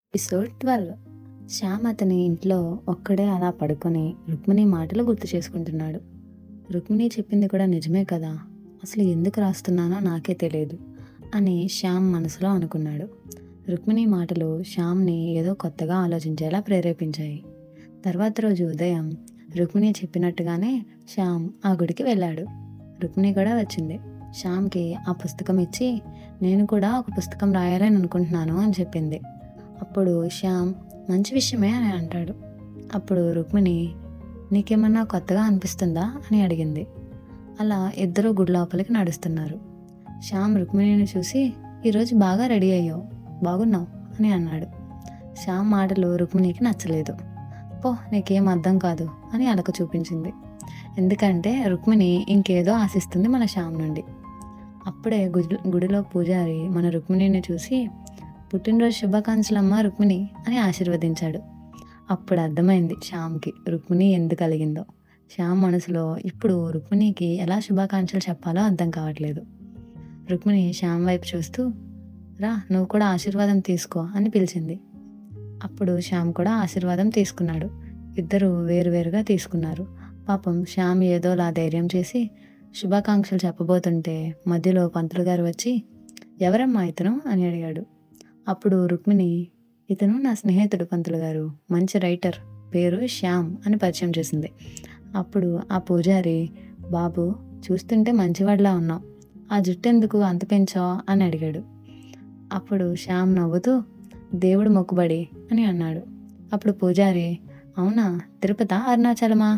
episode twelve Shyam అతని ఇంట్లో ఒక్కడే అలా పడుకొని రుక్మిణి మాటలు గుర్తు చేసుకుంటున్నాడు రుక్మిణి చెప్పింది కూడా నిజమే కదా అసలు ఎందుకు రాస్తున్నానో నాకే తెలియదు అని శ్యామ్ మనసులో అనుకున్నాడు రుక్మిణి మాటలు శ్యామ్ని ఏదో కొత్తగా ఆలోచించేలా ప్రేరేపించాయి తర్వాత రోజు ఉదయం రుక్మిణి చెప్పినట్టుగానే శ్యామ్ ఆ గుడికి వెళ్ళాడు రుక్మిణి కూడా వచ్చింది శ్యామ్కి ఆ పుస్తకం ఇచ్చి నేను కూడా ఒక పుస్తకం రాయాలని అనుకుంటున్నాను అని చెప్పింది అప్పుడు శ్యామ్ మంచి విషయమే అని అంటాడు అప్పుడు రుక్మిణి నీకేమన్నా కొత్తగా అనిపిస్తుందా అని అడిగింది అలా ఇద్దరు గుడి లోపలికి నడుస్తున్నారు శ్యామ్ రుక్మిణిని చూసి ఈరోజు బాగా రెడీ అయ్యావు బాగున్నావు అని అన్నాడు శ్యామ్ మాటలు రుక్మిణికి నచ్చలేదు పో నీకేం అర్థం కాదు అని అలక చూపించింది ఎందుకంటే రుక్మిణి ఇంకేదో ఆశిస్తుంది మన శ్యామ్ నుండి అప్పుడే గుడి గుడిలో పూజారి మన రుక్మిణిని చూసి పుట్టినరోజు శుభాకాంక్షలమ్మ రుక్మిణి అని ఆశీర్వదించాడు అప్పుడు అర్థమైంది శ్యామ్కి రుక్మిణి ఎందుకు కలిగిందో శ్యామ్ మనసులో ఇప్పుడు రుక్మిణికి ఎలా శుభాకాంక్షలు చెప్పాలో అర్థం కావట్లేదు రుక్మిణి శ్యామ్ వైపు చూస్తూ రా నువ్వు కూడా ఆశీర్వాదం తీసుకో అని పిలిచింది అప్పుడు శ్యామ్ కూడా ఆశీర్వాదం తీసుకున్నాడు ఇద్దరు వేరువేరుగా తీసుకున్నారు పాపం శ్యామ్ ఏదోలా ధైర్యం చేసి శుభాకాంక్షలు చెప్పబోతుంటే మధ్యలో పంతులు గారు వచ్చి ఎవరమ్మా ఇతను అని అడిగాడు అప్పుడు రుక్మిణి ఇతను నా స్నేహితుడు పంతులు గారు మంచి రైటర్ పేరు శ్యామ్ అని పరిచయం చేసింది అప్పుడు ఆ పూజారి బాబు చూస్తుంటే మంచివాడిలా ఉన్నావు ఆ జుట్టు ఎందుకు అంత పెంచావు అని అడిగాడు అప్పుడు శ్యామ్ నవ్వుతూ దేవుడు మొక్కుబడి అని అన్నాడు అప్పుడు పూజారి అవునా తిరుపత అరుణాచలమా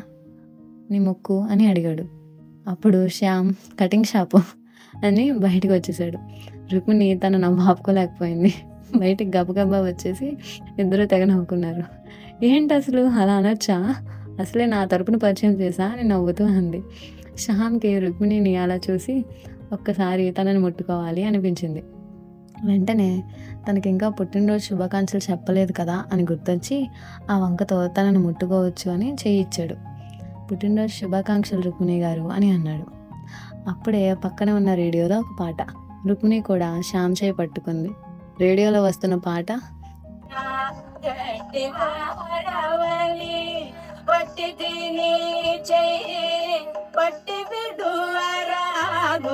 నీ మొక్కు అని అడిగాడు అప్పుడు శ్యామ్ కటింగ్ షాపు అని బయటకు వచ్చేసాడు రుక్మిణి తన నవ్వు ఆపుకోలేకపోయింది బయటికి గబగబా వచ్చేసి ఇద్దరు తెగ నవ్వుకున్నారు ఏంటి అసలు అలా అనొచ్చా అసలే నా తరపున పరిచయం చేసా అని నవ్వుతూ అంది శ్యామ్కి రుక్మిణిని అలా చూసి ఒక్కసారి తనని ముట్టుకోవాలి అనిపించింది వెంటనే తనకి ఇంకా పుట్టినరోజు శుభాకాంక్షలు చెప్పలేదు కదా అని గుర్తొచ్చి ఆ వంకతో తనని ముట్టుకోవచ్చు అని చేయిచ్చాడు పుట్టినరోజు శుభాకాంక్షలు రుక్మిణి గారు అని అన్నాడు అప్పుడే పక్కన ఉన్న రేడియోలో ఒక పాట రుక్మిణి కూడా శ్యామ్ చేయి పట్టుకుంది రేడియోలో వస్తున్న పాట గట్టి వారవలి పట్టి తిని చెయ్యి పట్టి బిడువరాగు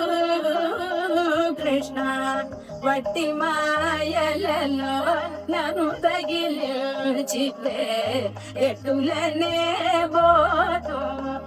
కృష్ణ వట్టి మాయలలో నన్ను తగిలిచితే ఎటులనే బోతు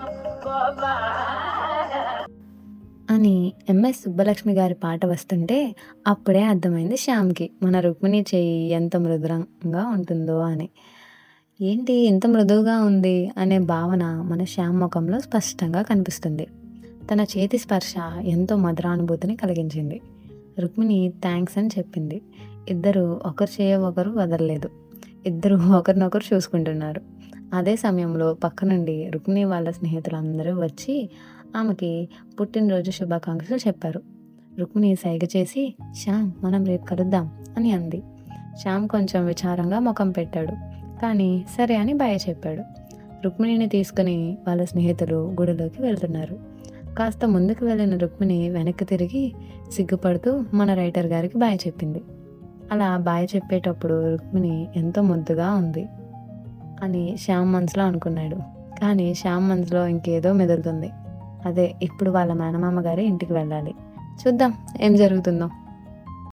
గోపాల అని ఎంఎస్ సుబ్బలక్ష్మి గారి పాట వస్తుంటే అప్పుడే అర్థమైంది శ్యామ్కి మన రుక్మిణి చెయ్యి ఎంత మృదురంగా ఉంటుందో అని ఏంటి ఇంత మృదువుగా ఉంది అనే భావన మన శ్యామ్ ముఖంలో స్పష్టంగా కనిపిస్తుంది తన చేతి స్పర్శ ఎంతో మధురానుభూతిని కలిగించింది రుక్మిణి థ్యాంక్స్ అని చెప్పింది ఇద్దరు ఒకరు చేయ ఒకరు వదలలేదు ఇద్దరు ఒకరినొకరు చూసుకుంటున్నారు అదే సమయంలో పక్క నుండి రుక్మిణి వాళ్ళ స్నేహితులందరూ వచ్చి ఆమెకి పుట్టినరోజు శుభాకాంక్షలు చెప్పారు రుక్మిణి సైగ చేసి శ్యామ్ మనం రేపు కలుద్దాం అని అంది శ్యామ్ కొంచెం విచారంగా ముఖం పెట్టాడు కానీ సరే అని బాయ్ చెప్పాడు రుక్మిణిని తీసుకుని వాళ్ళ స్నేహితులు గుడిలోకి వెళ్తున్నారు కాస్త ముందుకు వెళ్ళిన రుక్మిణి వెనక్కి తిరిగి సిగ్గుపడుతూ మన రైటర్ గారికి బాయ్ చెప్పింది అలా బాయ్ చెప్పేటప్పుడు రుక్మిణి ఎంతో ముద్దుగా ఉంది అని శ్యామ్ మనసులో అనుకున్నాడు కానీ శ్యామ్ మనసులో ఇంకేదో మెదులుతుంది అదే ఇప్పుడు వాళ్ళ మేనమామ గారి ఇంటికి వెళ్ళాలి చూద్దాం ఏం జరుగుతుందో